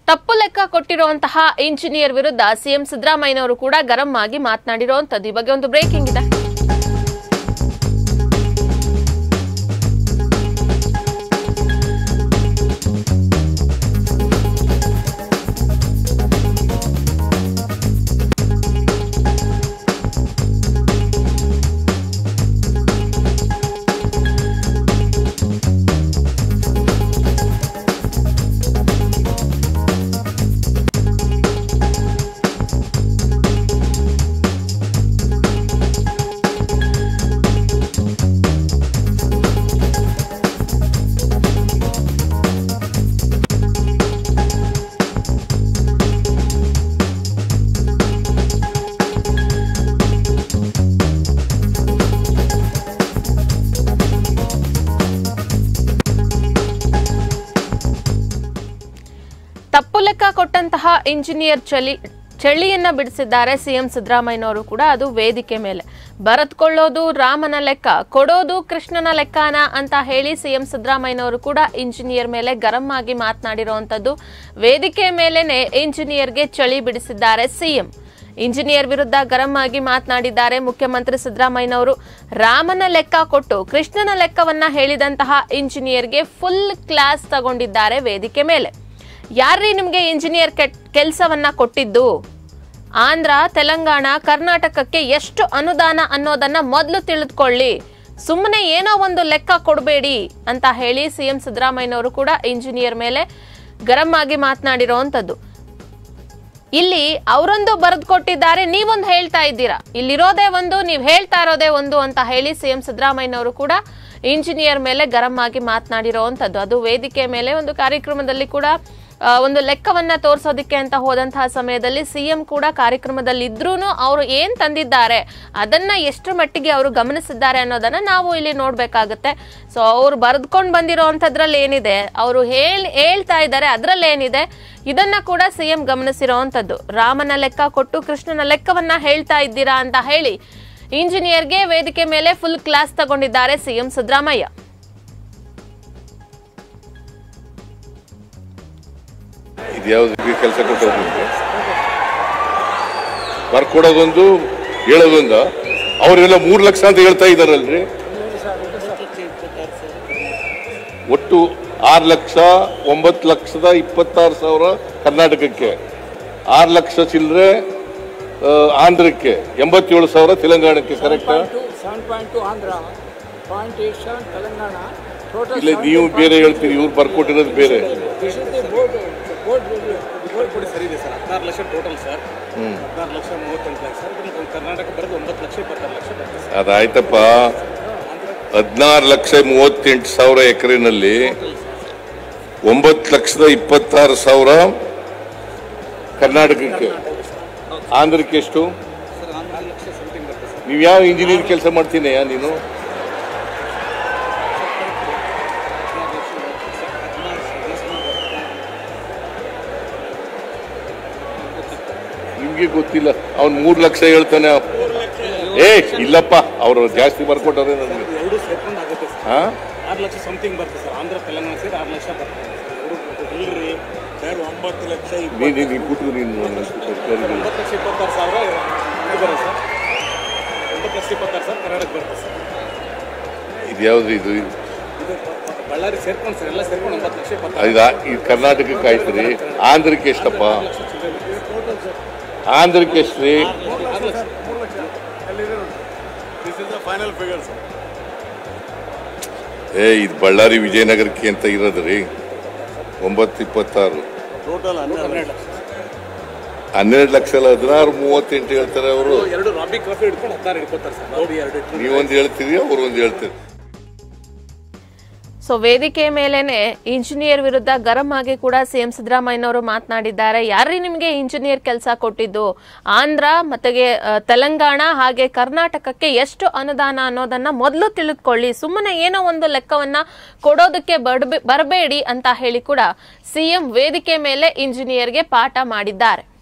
ತಪ್ಪು ಲೆಕ್ಕ ಕೊಟ್ಟಿರುವಂತಹ ಇಂಜಿನಿಯರ್ ವಿರುದ್ಧ ಸಿಎಂ ಸಿದ್ದರಾಮಯ್ಯನವರು ಕೂಡ ಗರಂ ಆಗಿ ಮಾತನಾಡಿರುವಂತದ್ದು ಈ ಬಗ್ಗೆ ಒಂದು ಬ್ರೇಕಿಂಗ್ ಇದೆ ತಪ್ಪು ಲೆಕ್ಕ ಕೊಟ್ಟಂತಹ ಇಂಜಿನಿಯರ್ ಚಳಿ ಚಳಿಯನ್ನ ಬಿಡಿಸಿದ್ದಾರೆ ಸಿಎಂ ಸಿದ್ದರಾಮಯ್ಯನವರು ಕೂಡ ಅದು ವೇದಿಕೆ ಮೇಲೆ ಬರೆದುಕೊಳ್ಳೋದು ರಾಮನ ಲೆಕ್ಕ ಕೊಡೋದು ಕೃಷ್ಣನ ಲೆಕ್ಕನ ಅಂತ ಹೇಳಿ ಸಿಎಂ ಸಿದ್ದರಾಮಯ್ಯನವರು ಕೂಡ ಇಂಜಿನಿಯರ್ ಮೇಲೆ ಗರಂ ಆಗಿ ಮಾತನಾಡಿರುವಂತದ್ದು ವೇದಿಕೆ ಮೇಲೆನೆ ಇಂಜಿನಿಯರ್ಗೆ ಚಳಿ ಬಿಡಿಸಿದ್ದಾರೆ ಸಿಎಂ ಇಂಜಿನಿಯರ್ ವಿರುದ್ಧ ಗರಂ ಆಗಿ ಮಾತನಾಡಿದ್ದಾರೆ ಮುಖ್ಯಮಂತ್ರಿ ಸಿದ್ದರಾಮಯ್ಯನವರು ರಾಮನ ಲೆಕ್ಕ ಕೊಟ್ಟು ಕೃಷ್ಣನ ಲೆಕ್ಕವನ್ನ ಹೇಳಿದಂತಹ ಇಂಜಿನಿಯರ್ಗೆ ಫುಲ್ ಕ್ಲಾಸ್ ತಗೊಂಡಿದ್ದಾರೆ ವೇದಿಕೆ ಮೇಲೆ ಯಾರ್ರೀ ನಿಮ್ಗೆ ಇಂಜಿನಿಯರ್ ಕೆಲಸವನ್ನ ಕೊಟ್ಟಿದ್ದು ಆಂಧ್ರ ತೆಲಂಗಾಣ ಕರ್ನಾಟಕಕ್ಕೆ ಎಷ್ಟು ಅನುದಾನ ಅನ್ನೋದನ್ನ ಮೊದಲು ತಿಳಿದುಕೊಳ್ಳಿ ಸುಮ್ಮನೆ ಏನೋ ಒಂದು ಲೆಕ್ಕ ಕೊಡಬೇಡಿ ಅಂತ ಹೇಳಿ ಸಿಎಂ ಸಿದ್ದರಾಮಯ್ಯನವರು ಕೂಡ ಇಂಜಿನಿಯರ್ ಮೇಲೆ ಗರಂ ಆಗಿ ಮಾತನಾಡಿರೋವಂಥದ್ದು ಇಲ್ಲಿ ಅವರೊಂದು ಬರೆದು ಕೊಟ್ಟಿದ್ದಾರೆ ನೀವೊಂದು ಹೇಳ್ತಾ ಇದ್ದೀರಾ ಇಲ್ಲಿರೋದೇ ಒಂದು ನೀವು ಹೇಳ್ತಾ ಇರೋದೇ ಒಂದು ಅಂತ ಹೇಳಿ ಸಿಎಂ ಸಿದ್ದರಾಮಯ್ಯನವರು ಕೂಡ ಇಂಜಿನಿಯರ್ ಮೇಲೆ ಗರಂ ಆಗಿ ಮಾತನಾಡಿರೋವಂಥದ್ದು ಅದು ವೇದಿಕೆ ಮೇಲೆ ಒಂದು ಕಾರ್ಯಕ್ರಮದಲ್ಲಿ ಕೂಡ ಆ, ಒಂದು ಲೆಕ್ಕವನ್ನ ತೋರಿಸೋದಕ್ಕೆ ಅಂತ ಹೋದಂತಹ ಸಮಯದಲ್ಲಿ ಸಿಎಂ ಕೂಡ ಕಾರ್ಯಕ್ರಮದಲ್ಲಿ ಇದ್ರೂ ಅವರು ಏನ್ ತಂದಿದ್ದಾರೆ ಅದನ್ನ ಎಷ್ಟರ ಮಟ್ಟಿಗೆ ಅವರು ಗಮನಿಸಿದ್ದಾರೆ ಅನ್ನೋದನ್ನ ನಾವು ಇಲ್ಲಿ ನೋಡ್ಬೇಕಾಗತ್ತೆ ಸೊ ಅವ್ರು ಬರೆದ್ಕೊಂಡು ಬಂದಿರೋವಂಥದ್ರಲ್ಲಿ ಏನಿದೆ ಅವರು ಹೇಳ್ ಹೇಳ್ತಾ ಇದ್ದಾರೆ ಅದ್ರಲ್ಲಿ ಏನಿದೆ ಇದನ್ನ ಕೂಡ ಸಿಎಂ ಗಮನಿಸಿರೋವಂಥದ್ದು ರಾಮನ ಲೆಕ್ಕ ಕೊಟ್ಟು ಕೃಷ್ಣನ ಲೆಕ್ಕವನ್ನ ಹೇಳ್ತಾ ಇದ್ದೀರಾ ಅಂತ ಹೇಳಿ ಇಂಜಿನಿಯರ್ಗೆ ವೇದಿಕೆ ಮೇಲೆ ಫುಲ್ ಕ್ಲಾಸ್ ತಗೊಂಡಿದ್ದಾರೆ ಸಿಎಂ ಸಿದ್ದರಾಮಯ್ಯ ಇದು ಯಾವ್ದು ಕೆಲಸ ಕೊಟ್ಟವ್ರು ನಿಮ್ಗೆ ಬರ್ಕೊಡೋದೊಂದು ಹೇಳೋದೊಂದು ಅವರೆಲ್ಲ ಮೂರು ಲಕ್ಷ ಅಂತ ಹೇಳ್ತಾ ಇದಾರಲ್ರಿ ಒಟ್ಟು ಆರು ಲಕ್ಷ ಒಂಬತ್ತು ಲಕ್ಷದ ಇಪ್ಪತ್ತಾರು ಸಾವಿರ ಕರ್ನಾಟಕಕ್ಕೆ ಆರು ಲಕ್ಷ ಚಿಲ್ಲರೆ ಆಂಧ್ರಕ್ಕೆ ಎಂಬತ್ತೇಳು ಸಾವಿರ ತೆಲಂಗಾಣಕ್ಕೆ ಕರೆಕ್ಟಾ seven point two Andhra point eight seven Telangana total ಇಲ್ಲ ನೀವು ಬೇರೆ ಹೇಳ್ತೀರಿ ಇವ್ರು ಬರ್ಕೊಟ್ಟಿರೋದು ಬೇರೆ ಬೋರ್ಡ್ ಬೋರ್ಡ್ ರಿಪೋರ್ಟ್ ಕೊಡಿ ಸರಿ ಇದೆ ಸರ್ ಹದಿನಾರು ಲಕ್ಷ ಟೋಟಲ್ ಸರ್ ಹದಿನಾರು ಲಕ್ಷ ಮೂವತ್ತೆಂಟು ಲಕ್ಷ ಸರ್ ಇದನ್ನ ಕರ್ನಾಟಕ ಬರೆದು ಒಂಬತ್ತು ಲಕ್ಷ ಇಪ್ಪತ್ತಾರು ಲಕ್ಷ ಬರ್ತದೆ ಸರ್ ಅದಾಯ್ತಪ್ಪ ಹದಿನಾರು ಲಕ್ಷ ಮೂವತ್ತೆಂಟು ಸಾವಿರ ಎಕರೆನಲ್ಲಿ ಒಂಬತ್ತು ಲಕ್ಷದ ಇಪ್ಪತ್ತಾರು ಸಾವಿರ ಕರ್ನಾಟಕಕ್ಕೆ ಆಂಧ್ರಕ್ಕೆ ಎಷ್ಟು ಸರ್ ಹದಿನಾರು ಲಕ್ಷ ಸಮಥಿಂಗ್ ಬರ್ತದೆ ಸರ್ ನೀವು ಯಾವ ಇಂಜಿನಿಯರ್ ಕೆಲಸ ಮಾಡ್ತೀನಯ್ಯ ನೀನು ಹದಿನಾರು ಲಕ್ಷ ಬರ್ತದೆ ಸರ್ ಹದಿನಾರು ಲಕ್ಷ ಬರ್ತದೆ. ನಿಮ್ಗೆ ಗೊತ್ತಿಲ್ಲ ಅವ್ನು ಮೂರು ಲಕ್ಷ ಹೇಳ್ತಾನೆ ಏ ಇಲ್ಲಪ್ಪ ಅವರು ಜಾಸ್ತಿ ಬರ್ಕೊಟ್ಟಾರೆ ನನಗೆ ಎರಡು ಸೇರ್ಕೊಂಡು ಆಗುತ್ತೆ ಸರ್ ಹಾ ಆರು ಲಕ್ಷ ಸಮಥಿಂಗ್ ಬರ್ತದೆ ಸರ್ ಆಂಧ್ರ ತೆಲಂಗಾಣ ಸೇರಿ ಆರು ಲಕ್ಷ ಬರ್ತದೆ ಎರಡು ಇಲ್ರಿ ಸರ್ ಒಂಬತ್ತು ಲಕ್ಷ ನೀ ನೀ- ನೀ ಕೂತು ನೀನು ನನ್ನ ಸರ್ಕಾರಿ ಒಂಬತ್ತು ಲಕ್ಷ ಇಪ್ಪತ್ತಾರು ಸಾವಿರ ಇದು ಬರುತ್ತೆ ಸರ್ ಒಂಬತ್ತು ಲಕ್ಷ ಇಪ್ಪತ್ತಾರು ಸಾವಿರ ಕರ್ನಾಟಕ ಬರ್ತದೆ ಸರ್ ಇದು ಯಾವ್ದು ಇದು ಇದು ಬಳ್ಳಾರಿ ಸೇರ್ಕೊಂಡು ಸರ್ ಎಲ್ಲ ಸೇರ್ಕೊಂಡು ಒಂಬತ್ತು ಲಕ್ಷ ಇಪ್ಪತ್ತಾರು ಇದು ಇದು ಕರ್ನಾಟಕಕ್ಕೆ ಆಯ್ತು ರೀ ಆಂಧ್ರಕ್ಕೆ ಎಷ್ಟಪ್ಪ ಲಕ್ಷ ಚಿಲ್ಲರೆ ಆಂಧ್ರಕ್ಕೆ ಎಷ್ಟು ರೀ ಆರು lakh This is the final figure, sir. ಏ ಇದು ಬಳ್ಳಾರಿ ವಿಜಯನಗರಕ್ಕೆ ಅಂತ ಇರೋದು ರೀ ಒಂಬತ್ತು ಇಪ್ಪತ್ತಾರು Total ಹನ್ನೆರಡು ಹನ್ನೆರಡು ಲಕ್ಷ ಹನ್ನೆರಡು ಲಕ್ಷ ಅಲ್ಲ ಹದಿನಾರು ಮೂವತ್ತೆಂಟು ಹೇಳ್ತಾರೆ ಅವರು ಎರಡು ರಾಬಿ ಕಾಫಿ ಹಿಡ್ಕೊಂಡು ಹತ್ತಾರು ಹಿಡ್ಕೋತಾರೆ ಸರ್ ರಾಬಿ ಎರಡು ಇಟ್ಕೊಂಡು ನೀವೊಂದು ಹೇಳ್ತೀರಿ ಅವ್ರು ಒಂದು ಹೇಳ್ತೀರಿ ಸೊ ವೇದಿಕೆ ಮೇಲೇನೆ ಇಂಜಿನಿಯರ್ ವಿರುದ್ಧ ಗರಂ ಆಗಿ ಕೂಡ ಸಿಎಂ ಸಿದ್ದರಾಮಯ್ಯನವರು ಮಾತನಾಡಿದ್ದಾರೆ ಯಾರ್ರೀ ನಿಮಗೆ ಇಂಜಿನಿಯರ್ ಕೆಲಸ ಕೊಟ್ಟಿದ್ದು ಆಂಧ್ರ ಮತ್ತೆ ಆ, ತೆಲಂಗಾಣ ಹಾಗೆ ಕರ್ನಾಟಕಕ್ಕೆ ಎಷ್ಟು ಅನುದಾನ ಅನ್ನೋದನ್ನ ಮೊದಲು ತಿಳಿದುಕೊಳ್ಳಿ ಸುಮ್ಮನೆ ಏನೋ ಒಂದು ಲೆಕ್ಕವನ್ನ ಕೊಡೋದಕ್ಕೆ ಬರಬೇಡಿ ಅಂತ ಹೇಳಿ ಕೂಡ ಸಿಎಂ ವೇದಿಕೆ ಮೇಲೆ ಇಂಜಿನಿಯರ್ಗೆ ಪಾಠ ಮಾಡಿದ್ದಾರೆ